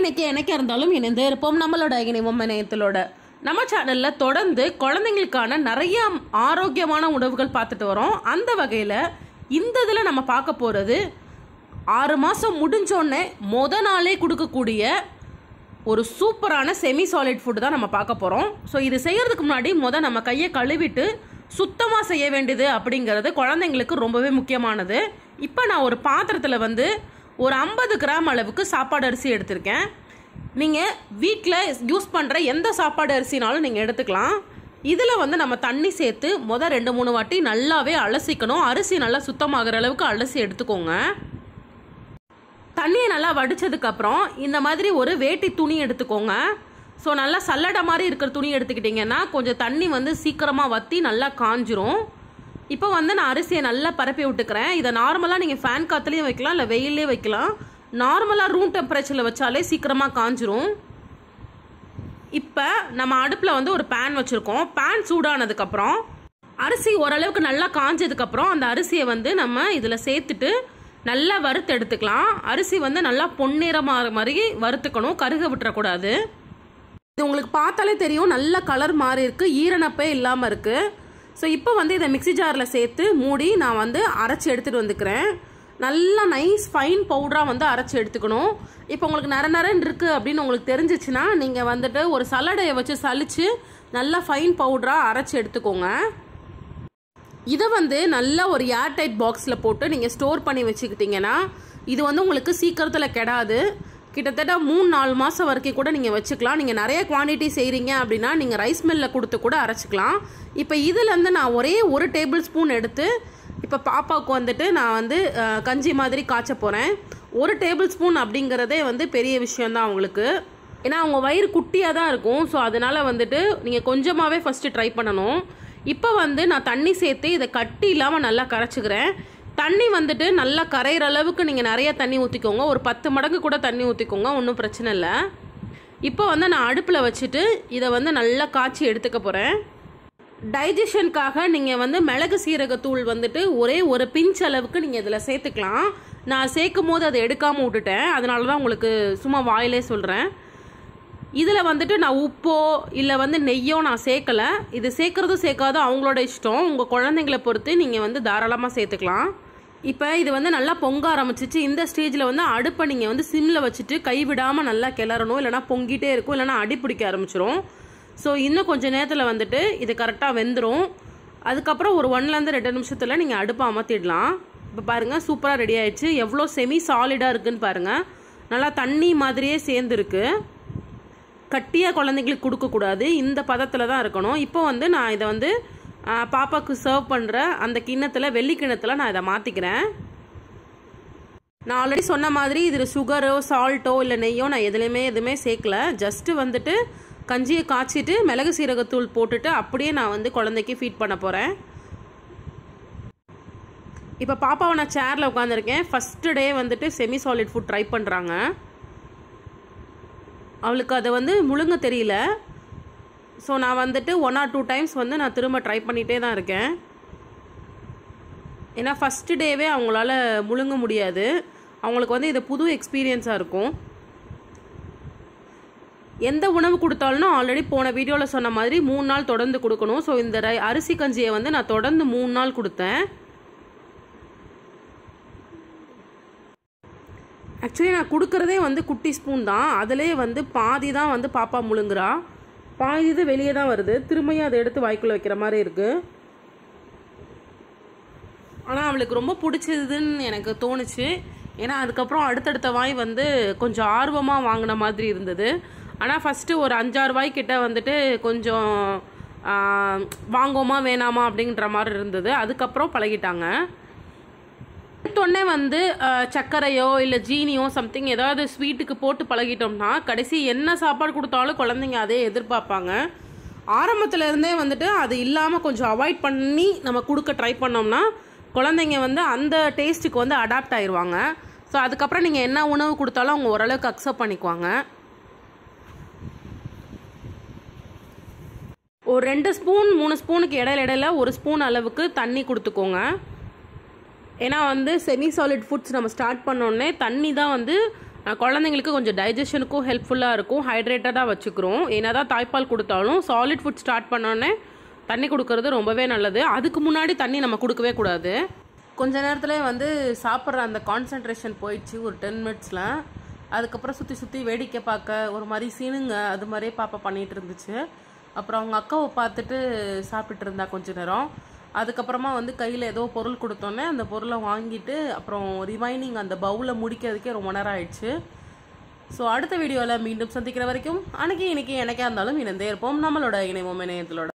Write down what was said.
இன்னைக்கு எனக்கா இருந்தாலும் இணைந்து இருப்போம் நம்மளோட இணைவோம் இணையத்திலோட நம்ம சேனல்ல தொடர்ந்து குழந்தைங்களுக்கான நிறைய ஆரோக்கியமான உணவுகள் பார்த்துட்டு வரோம் அந்த வகையில இந்த இதில் நம்ம பார்க்க போறது ஆறு மாசம் முடிஞ்சோடனே முத நாளே கொடுக்கக்கூடிய ஒரு சூப்பரான செமி சாலிட் ஃபுட் தான் நம்ம பார்க்க போகிறோம் ஸோ இது செய்யறதுக்கு முன்னாடி முத நம்ம கையை கழுவிட்டு சுத்தமாக செய்ய வேண்டியது அப்படிங்கிறது குழந்தைங்களுக்கு ரொம்பவே முக்கியமானது இப்போ நான் ஒரு பாத்திரத்தில் வந்து ஒரு ஐம்பது கிராம் அளவுக்கு சாப்பாடு அரிசி எடுத்திருக்கேன் நீங்கள் வீட்டில் யூஸ் பண்ணுற எந்த சாப்பாடு அரிசினாலும் நீங்கள் எடுத்துக்கலாம் இதில் வந்து நம்ம தண்ணி சேர்த்து முத ரெண்டு மூணு வாட்டி நல்லாவே அலசிக்கணும் அரிசி நல்லா சுத்தமாகிற அளவுக்கு அலசி எடுத்துக்கோங்க தண்ணியை நல்லா வடிச்சதுக்கு அப்புறம் இந்த மாதிரி ஒரு வேட்டி துணி எடுத்துக்கோங்க ஸோ நல்லா சல்லடை மாதிரி இருக்கிற துணி எடுத்துக்கிட்டிங்கன்னா கொஞ்சம் தண்ணி வந்து சீக்கிரமாக வற்றி நல்லா காஞ்சிரும் இப்போ வந்து நான் அரிசியை நல்லா பரப்பி விட்டுக்கிறேன் இதை நார்மலாக நீங்கள் ஃபேன் காற்றுலையும் வைக்கலாம் இல்லை வெயிலே வைக்கலாம் நார்மலாக ரூம் டெம்பரேச்சரில் வச்சாலே சீக்கிரமாக காஞ்சிரும் இப்போ நம்ம அடுப்பில் வந்து ஒரு பேன் வச்சுருக்கோம் பேன் சூடானதுக்கப்புறம் அரிசி ஓரளவுக்கு நல்லா காஞ்சதுக்கப்புறம் அந்த அரிசியை வந்து நம்ம இதில் சேர்த்துட்டு நல்லா வறுத்து எடுத்துக்கலாம் அரிசி வந்து நல்லா பொன்னிறமாக மாதிரி வறுத்துக்கணும் கருக விட்டுறக்கூடாது இது உங்களுக்கு பார்த்தாலே தெரியும் நல்ல கலர் மாறி இருக்கு ஈரனப்பே இல்லாமல் இருக்கு ஸோ இப்போ வந்து இதை மிக்ஸி ஜாரில் சேர்த்து மூடி நான் வந்து அரைச்சி எடுத்துகிட்டு வந்துக்கிறேன் நல்லா நைஸ் ஃபைன் பவுடராக வந்து அரைச்சி எடுத்துக்கணும் இப்போ உங்களுக்கு நர நரன்னு இருக்குது அப்படின்னு உங்களுக்கு தெரிஞ்சிச்சுன்னா நீங்கள் வந்துட்டு ஒரு சல்லடையை வச்சு சலிச்சு நல்லா ஃபைன் பவுடராக அரைச்சி எடுத்துக்கோங்க இதை வந்து நல்ல ஒரு ஏர்டைட் பாக்ஸில் போட்டு நீங்கள் ஸ்டோர் பண்ணி வச்சுக்கிட்டிங்கன்னா இது வந்து உங்களுக்கு சீக்கிரத்தில் கெடாது கிட்டத்தட்ட மூணு நாலு மாதம் வரைக்கும் கூட நீங்கள் வச்சுக்கலாம் நீங்கள் நிறைய குவான்டிட்டி செய்கிறீங்க அப்படின்னா நீங்கள் ரைஸ் மில்லில் கொடுத்து கூட அரைச்சிக்கலாம் இப்போ இதுலேருந்து நான் ஒரே ஒரு டேபிள் ஸ்பூன் எடுத்து இப்போ பாப்பாவுக்கு வந்துட்டு நான் வந்து அஹ், கஞ்சி மாதிரி காய்ச்ச போகிறேன் ஒரு டேபிள் ஸ்பூன் அப்படிங்கிறதே வந்து பெரிய விஷயம்தான் அவங்களுக்கு ஏன்னா அவங்க வயிறு குட்டியாக தான் இருக்கும் ஸோ அதனால் வந்துட்டு நீங்கள் கொஞ்சமாகவே ஃபஸ்ட்டு ட்ரை பண்ணணும் இப்போ வந்து நான் தண்ணி சேர்த்து இதை கட்டி இல்லாமல் நல்லா கரைச்சிக்கிறேன் தண்ணி வந்துட்டு நல்லா கரையிற அளவுக்கு நீங்கள் நிறைய தண்ணி ஊற்றிக்கோங்க ஒரு பத்து மடங்கு கூட தண்ணி ஊற்றிக்கோங்க ஒன்றும் பிரச்சனை இல்லை இப்போ வந்து நான் அடுப்பில் வச்சுட்டு இதை வந்து நல்லா காய்ச்சி எடுத்துக்க போகிறேன் டைஜஷனுக்காக நீங்கள் வந்து மிளகு சீரகத்தூள் வந்துட்டு ஒரே ஒரு பிஞ்ச் அளவுக்கு நீங்கள் இதில் சேர்த்துக்கலாம் நான் சேர்க்கும் போது அதை எடுக்காமல் விட்டுட்டேன் அதனால தான் உங்களுக்கு சும்மா வாயிலே சொல்கிறேன் இதில் வந்துட்டு நான் உப்போ இல்லை வந்து நெய்யோ நான் சேர்க்கலை இது சேர்க்குறதும் சேர்க்காதோ அவங்களோட இஷ்டம் உங்கள் குழந்தைங்களை பொறுத்து நீங்கள் வந்து தாராளமாக சேர்த்துக்கலாம் இப்போ இது வந்து நல்லா பொங்க ஆரம்பிச்சிச்சு இந்த ஸ்டேஜில் வந்து அடுப்பை நீங்கள் வந்து சிம்மில் வச்சுட்டு கைவிடாமல் நல்லா கிளறணும் இல்லைனா பொங்கிட்டே இருக்கும் இல்லைனா அடி பிடிக்க ஆரம்பிச்சிரும் ஸோ இன்னும் கொஞ்சம் நேரத்தில் வந்துட்டு இது கரெக்டாக வெந்துடும் அதுக்கப்புறம் ஒரு ஒன்லேருந்து ரெண்டு நிமிஷத்தில் நீங்கள் அடுப்பை அமர்த்திடலாம் இப்போ பாருங்கள் சூப்பராக ரெடி ஆயிடுச்சு எவ்வளோ செமி சாலிடாக இருக்குன்னு பாருங்கள் நல்லா தண்ணி மாதிரியே சேர்ந்துருக்கு கட்டியாக குழந்தைங்களுக்கு கொடுக்கக்கூடாது இந்த பதத்தில் தான் இருக்கணும் இப்போ வந்து நான் இதை வந்து ஆ, பாப்பாவுக்கு சர்வ் பண்ணுற அந்த கிண்ணத்தில் வெள்ளி கிண்ணத்தில் நான் இதை மாற்றிக்கிறேன் நான் ஆல்ரெடி சொன்ன மாதிரி இதில் சுகரோ சால்ட்டோ இல்லை நெய்யோ நான் எதுலேயுமே எதுவுமே சேர்க்கல ஜஸ்ட்டு வந்துட்டு கஞ்சியை காய்ச்சிட்டு மிளகு சீரகத்தூள் போட்டுட்டு அப்படியே நான் வந்து குழந்தைக்கு ஃபீட் பண்ண போகிறேன் இப்போ பாப்பாவை நான் சேரில் உட்காந்துருக்கேன் ஃபஸ்ட்டு டே வந்துட்டு செமி சாலிட் ஃபுட் ட்ரை பண்ணுறாங்க அவளுக்கு அதை வந்து முழுங்க தெரியல ஸோ நான் வந்துட்டு ஒன் ஆர் டூ டைம்ஸ் வந்து நான் திரும்ப ட்ரை பண்ணிகிட்டே தான் இருக்கேன் ஏன்னா ஃபஸ்ட்டு டேவே அவங்களால முழுங்க முடியாது அவங்களுக்கு வந்து இது புது எக்ஸ்பீரியன்ஸாக இருக்கும் எந்த உணவு கொடுத்தாலும் ஆல்ரெடி போன வீடியோவில் சொன்ன மாதிரி மூணு நாள் தொடர்ந்து கொடுக்கணும் ஸோ இந்த ரை- அரிசி கஞ்சியை வந்து நான் தொடர்ந்து மூணு நாள் கொடுத்தேன் ஆக்சுவலி நான் கொடுக்குறதே வந்து குட்டி ஸ்பூன் தான் அதிலே வந்து பாதி தான் வந்து பாப்பா முழுங்குறா பாதி இது வெளியே தான் வருது திரும்பியும் அதை எடுத்து வாய்க்குள்ள வைக்கிற மாதிரி இருக்குது ஆனால் அவளுக்கு ரொம்ப பிடிச்சதுன்னு எனக்கு தோணுச்சு ஏன்னா அதுக்கப்புறம் அடுத்தடுத்த வாய் வந்து கொஞ்சம் ஆர்வமாக வாங்கின மாதிரி இருந்தது ஆனால் ஃபஸ்ட்டு ஒரு அஞ்சாறு வாய் கிட்ட வந்துட்டு கொஞ்சம் ஆ, வாங்குவோமா வேணாமா அப்படின்ற மாதிரி இருந்தது அதுக்கப்புறம் பழகிட்டாங்க எடுத்தோடனே வந்து அஹ், சர்க்கரையோ இல்லை ஜீனியோ சம்திங் ஏதாவது ஸ்வீட்டுக்கு போட்டு பழகிட்டோம்னா கடைசி என்ன சாப்பாடு கொடுத்தாலும் குழந்தைங்க அதே எதிர்பார்ப்பாங்க ஆரம்பத்துல இருந்தே வந்துட்டு அது இல்லாமல் கொஞ்சம் அவாய்ட் பண்ணி நம்ம கொடுக்க ட்ரை பண்ணோம்னா குழந்தைங்க வந்து அந்த டேஸ்ட்டுக்கு வந்து அடாப்ட் ஆயிடுவாங்க ஸோ அதுக்கப்புறம் நீங்கள் என்ன உணவு கொடுத்தாலும் அவங்க ஓரளவுக்கு அக்செப்ட் பண்ணிக்குவாங்க ஒரு ரெண்டு ஸ்பூன் மூணு ஸ்பூனுக்கு இடையில இடையில ஒரு ஸ்பூன் அளவுக்கு தண்ணி கொடுத்துக்கோங்க ஏன்னா வந்து செமி சாலிட் ஃபுட்ஸ் நம்ம ஸ்டார்ட் பண்ணோடனே தண்ணி தான் வந்து அஹ், குழந்தைங்களுக்கு கொஞ்சம் டைஜஷனுக்கும் ஹெல்ப்ஃபுல்லாக இருக்கும் ஹைட்ரேட்டடாக வச்சுக்கிறோம் ஏன்னா தான் தாய்ப்பால் கொடுத்தாலும் சாலிட் ஃபுட் ஸ்டார்ட் பண்ணோன்னே தண்ணி கொடுக்கறது ரொம்பவே நல்லது அதுக்கு முன்னாடி தண்ணி நம்ம கொடுக்கவே கூடாது கொஞ்ச நேரத்தில் வந்து சாப்பிட்ற அந்த கான்சன்ட்ரேஷன் போயிடுச்சு ஒரு டென் மினிட்ஸில் அதுக்கப்புறம் சுற்றி சுற்றி வேடிக்கை பார்க்க ஒரு மாதிரி சீனுங்க அது மாதிரியே பாப்பா பண்ணிகிட்டு இருந்துச்சு அப்புறம் அவங்க அக்காவை பார்த்துட்டு சாப்பிட்டுட்டு இருந்தா கொஞ்ச நேரம் அதுக்கப்புறமா வந்து கையில் ஏதோ பொருள் கொடுத்தோன்னே அந்த பொருளை வாங்கிட்டு அப்புறம் ரிமைனிங் அந்த பவுலை முடிக்கிறதுக்கே ரொம்ப நேரம் ஆயிடுச்சு ஸோ அடுத்த வீடியோவில் மீண்டும் சந்திக்கிற வரைக்கும் அன்னைக்கு இன்னைக்கு எனக்கே இருந்தாலும் இணைந்தே இருப்போம் நம்மளோட இணைவோம் இணையத்திலோட